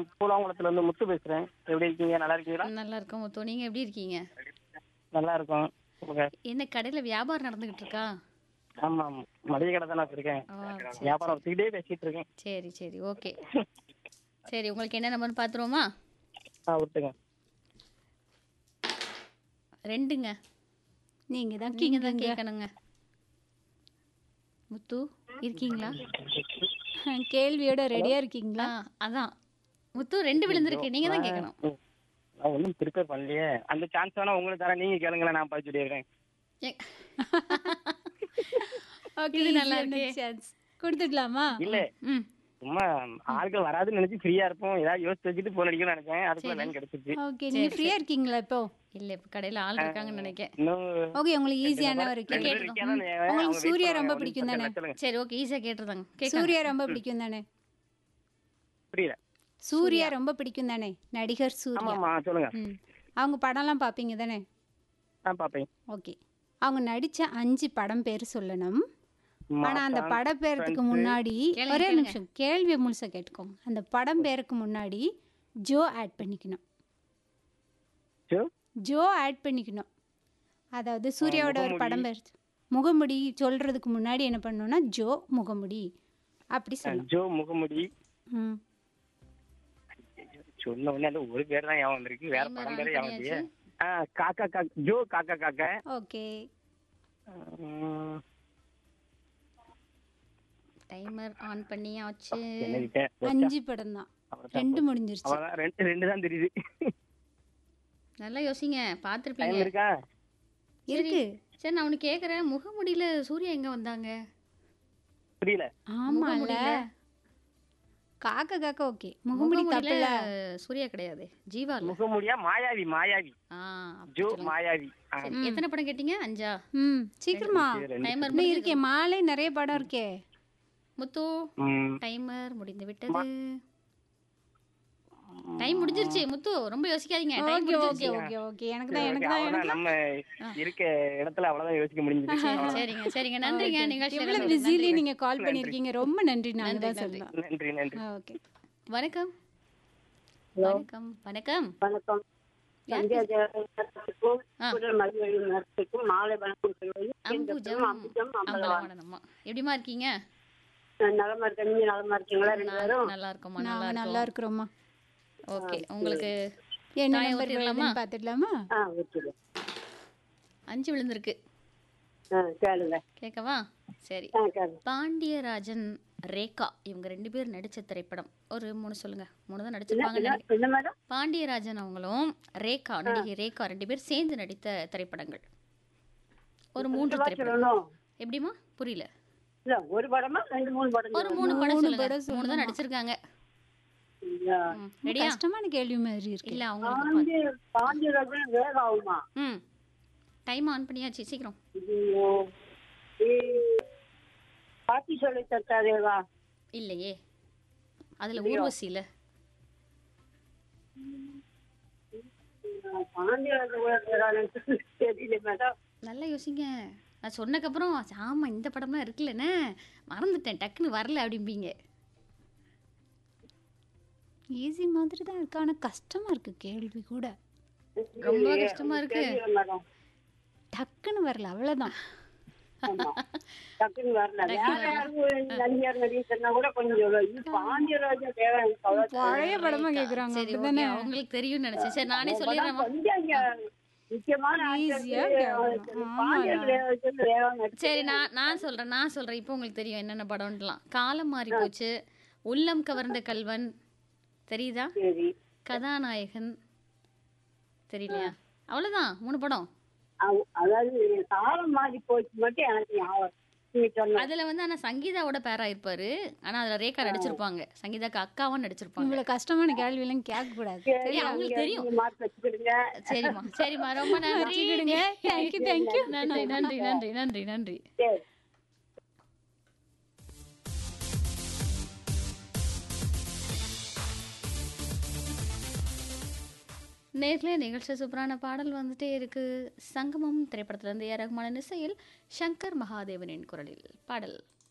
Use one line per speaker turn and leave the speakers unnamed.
பூலாங்குளத்துல இருந்து முத்து பேசுறேன் எப்படி இருக்கீங்க நல்லா இருக்கீங்களா
நல்லா இருக்கோம் முத்து நீங்க எப்படி இருக்கீங்க
நல்லா இருக்கும் சொல்லுங்க
என்ன கடையில வியாபாரம் நடந்துகிட்டு இருக்கா
ஆமா மளிகை கடை தானே வச்சிருக்கேன்
ஆ, சரி,
வியாபாரம் வச்சுக்கிட்டே பேசிட்டு இருக்கேன்
சரி சரி ஓகே சரி உங்களுக்கு என்ன நம்பர்னு பார்த்துருவோமா
ஆ விட்டுங்க
ரெண்டுங்க
நீங்க தான்
நீங்க தான்
கிங்குங்க.
கேட்கணுங்க முத்து இருக்கீங்களா
கேள்வியோட ரெடியா இருக்கீங்களா
ஆ அதான் முத்து ரெண்டு விழுந்திருக்கு நீங்க தான் கேட்கணும்
ம். நான் ஒன்றும் ப்ரிப்பேர் பண்ணலையே அந்த சான்ஸ் வேணா உங்களுக்கு தரேன் நீங்க கேளுங்களேன் நான் படிச்சு சொல்லிடுறேன்
ஏ-
ஓகே
இது நல்லா இருக்கே.
சான்ஸ் கொடுத்துடலாமா
இல்ல
ம்
சும்மா ஆட்கள் வராதுன்னு நினைச்சு ஃப்ரீயா இருப்போம் ஏதாவது யோசிச்சு வச்சுட்டு போன் அடிக்கணும்னு நினைச்சேன் அதுக்குள்ள லைன் கிடைச்சிச்சு
ஓகே நீங்க ஃப்ரீயா இருக்கீங்களா இப்போ
இல்ல இப்ப கடையில ஆள் இருக்காங்கன்னு நினைக்கிறேன்
இன்னும்
ஓகே உங்களுக்கு ஈஸியான ஒரு
ரெண்டு
கேள்வி
பேர் இருக்காதான் நீ- அவங்க
உங்களுக்கு
wait
சூர்யா
பண்ணுவாங்க.
ரொம்ப
ஒரு
பிடிக்கும்
நிமிஷம்
தானே?
சொல்லுங்க.
சரி ஓகே ஈஸியா கேட்டுருந்தாங்க கேட்க
சூர்யா ரொம்ப பிடிக்கும் தானே
புரியல
சூர்யா ரொம்ப பிடிக்கும் தானே நடிகர்
ஆமா
சூர்யா
ஆமா சொல்லுங்க
ம் அவங்க படம்லாம் பார்ப்பீங்க தானே
நான் பாப்பேன்
ஓகே அவங்க நடிச்ச அஞ்சு படம் பேர் சொல்லணும் ஆனா அந்த
மாசான்,
பட பேருக்கு
friends.
முன்னாடி
கேளுங்க,
ஒரே
கேளுங்க.
நிமிஷம் கேள்வியை முழுசா கேட்டுக்கோங்க அந்த படம் பேருக்கு முன்னாடி ஜோ ஆட் பண்ணிக்கணும்
சோ,
ஜோ ஆட் பண்ணிக்கணும் அதாவது சூர்யாவோட ஒரு படம் பேர் முகமுடி சொல்றதுக்கு முன்னாடி என்ன பண்ணணும்னா ஜோ முகமுடி அப்படி சொல்லணும்
ஜோ முகமுடி
ம்
சொன்ன உடனே அந்த ஒரு பேர் தான் ஞாபகம் வந்திருக்கு வேற
Timer
படம்
on
பேரே ஞாபகம் இல்லையே
பண்ணியாச்சு.
ஆ, காக்கா காக்கா ஜோ காக்கா காக்கா
ஓகே
ம்,
டைமர் ஆன் பண்ணியாச்சு
என்னகிட்ட
அஞ்சு படம் தான்
அவ்வளவுதான்.
ரெண்டு முடிஞ்சிருச்சு
அவ்வளவுதான் ரெண்டு ரெண்டு தான் தெரியுது
நல்லா யோசிங்க
டைம்
பார்த்துருப்பீங்க
இருக்கா
இருக்கு
சரி நான் உனக்கு கேட்குறேன் முகமுடியில சூர்யா எங்க வந்தாங்க
புரியல
ஆமால
முகமுடியில?
காக்கா காக்கா ஓகே முகமுடி
முகமுடியில
தப்பில்ல
சூர்யா கிடையாது ஜீவா இல்ல
முகமுடியா மாயாவி மாயாவி
ஆ அப்படி
ஜோ
சொல்லுங்க.
மாயாவி ஆ,
சரி, எத்தனை படம் கேட்டீங்க அஞ்சா
ம் சீக்கிரமா
ரெண்டு.
டைமர்
இன்னும் இருக்கே மாலை நிறைய படம் இருக்கே
முத்து
ம்,
டைமர் முடிந்து விட்டது டைம் முடிஞ்சிருச்சு முத்து ரொம்ப யோசிக்காதீங்க டைம்
ஓகே ஓகே
முடிஞ்சிருச்சு
ஓகே ஓகே எனக்கு
சரி,
தான்
okay,
எனக்கு தான்
அவ்வளவுதான்.
எனக்கு
நம்ம இருக்க இடத்துல அவ்வளவுதான் யோசிக்க முடிஞ்சது
சரிங்க சரிங்க நன்றிங்க நிகழ்ச்சியில
எவ்வளவு
கலந்து-
பிஸிலி
நன்றி.
நீங்க கால் பண்ணிருக்கீங்க ரொம்ப நன்றி நாங்க தான்
நன்றி,
சொல்லலாம்
நன்றி நன்றி
ஓகே
வணக்கம் வணக்கம் வணக்கம்
வணக்கம்
யார்
சந்தியா ஜெயலலிதாவுக்கும்
ஆ.
குரல் மதிவழி நர்ஸுக்கும் மாலை வணக்கம் சொல்வது
அம்புஜம்
அம்புஜம் அம்பலவான்
அம்பலவாணன் அம்மா எப்படிமா இருக்கீங்க
நான் நலமா இருக்கேன் நீங்க நலமா இருக்கீங்களா ரெண்டு
நான்
பேரும்
நல்லா இருக்கோம்மா நல்லா
நாங்க நல்லா
இருக்கோம்
இருக்கிறோமா
ஓகே உங்களுக்கு
என்ன
தாயம்
நம்பர்
ஊத்திடலாமா?
வருதுன்னு பாத்துடலாமா
ஆ ஓகே
அஞ்சு விழுந்திருக்கு
ஆ கேளுங்க
கேட்கவா சரி
ஆ கேளுங்க
பாண்டியராஜன் ரேகா இவங்க ரெண்டு பேர் நடிச்ச திரைப்படம் ஒரு மூணு சொல்லுங்க மூணு தான் நடிச்சிருப்பாங்க
என்ன- என்ன மேடம்
பாண்டியராஜன் அவங்களும் ரேகா நடிகை ரேகா ரெண்டு பேர் சேர்ந்து நடித்த திரைப்படங்கள் ஒரு மூன்று திரைப்படம்
சொல்லணும்
எப்படிமா புரியல
இல்ல ஒரு படமா ரெண்டு மூணு படம்
ஒரு மூணு படம்
மூணு
சொல்லுங்க
படம்
மூணு தான் நடிச்சிருக்காங்க
சொல்லுங்க.
ம், ரெடியா
கஷ்டமான கேள்வி மாதிரி இருக்கு
இல்ல அவங்களுக்கு பா-
பாண்டிய பாண்டியராஜன் வேக ஆகுமா
ம் டைம் ஆன் பண்ணியாச்சு சீக்கிரம்
ஐயோ. ஏய், பாட்டி சொல்லி தட்டாதேவா
இல்லையே அதுல ஊர்வசி இல்ல
பாண்டியராஜன் கூட வேறான்னு தெரியல மேடம்
நல்லா யோசிங்க நான் சொன்னக்கப்புறம் ஆமா இந்த படம்லாம் இருக்குல்லண்ணே மறந்துட்டேன் டக்குன்னு வரல அப்படிம்பீங்க
ஈஸி மாதிரி தான் இருக்கு ஆனா கஷ்டமா இருக்கு கேள்வி கூட
ரொம்ப கஷ்டமா இருக்கு
தெரியல மேடம்
டக்குன்னு வரல அவ்வளவுதான்
ஆமா. டக்குன்னு வரல வேற யாரும் நடிகர் நடிகர் சொன்னா கூட கொஞ்சம் சொல்லுவேன். இது பாண்டியராஜன் தேவை எனக்கு அவ்வளவு
பழைய படமா கேக்குறாங்க
சரி
அப்படிதானே
ஓகே அவங்களுக்கு தெரியும்னு நினைச்சேன் சரி நானே
இப்பதான்
சொல்லிடுறேன்
கொஞ்சம் இங்க முக்கியமான
Easy ஆ
actors,
கேட்கணும். ஆமாடா.
பாண்டியராஜன் தேவை நடிச்சு-
சரி நான் நான் சொல்றேன் நான் சொல்றேன் இப்போ உங்களுக்கு தெரியும் என்னென்ன படம்லாம் காலம் மாறி போச்சு உள்ளம் கவர்ந்த கல்வன் தெரியுதா
சரி
கதாநாயகன் தெரியலையா அவ்வளவுதான் மூணு படம்
அவ- அதாவது காலம் மாறி போச்சு மட்டும் எனக்கு ஞாபகம் நீங்க சொன்ன
அதுல வந்து ஆனா சங்கீதாவோட பேரா இருப்பாரு ஆனா அதுல ரேகா நடிச்சிருப்பாங்க சங்கீதாக்கு அக்காவும் நடிச்சிருப்பாங்க
இவ்வளவு கஷ்டமான கேள்வி எல்லாம் கேட்க கூடாது
சரி அவங்களுக்கு தெரியும்
மார்க் வச்சுக்கிடுங்க
சரிம்மா சரிம்மா ரொம்ப நன்றி
வச்சுக்கிடுங்க. Thank you, thank you.
நன்றி நன்றி நன்றி நன்றி நன்றி
சரி
நேர்ல நிகழ்ச்சி சூப்பரான பாடல் வந்துட்டே இருக்கு சங்கமம் திரைப்படத்துல இருந்து ஏ ரகுமானின் இசையில் சங்கர் மகாதேவனின் குரலில் பாடல்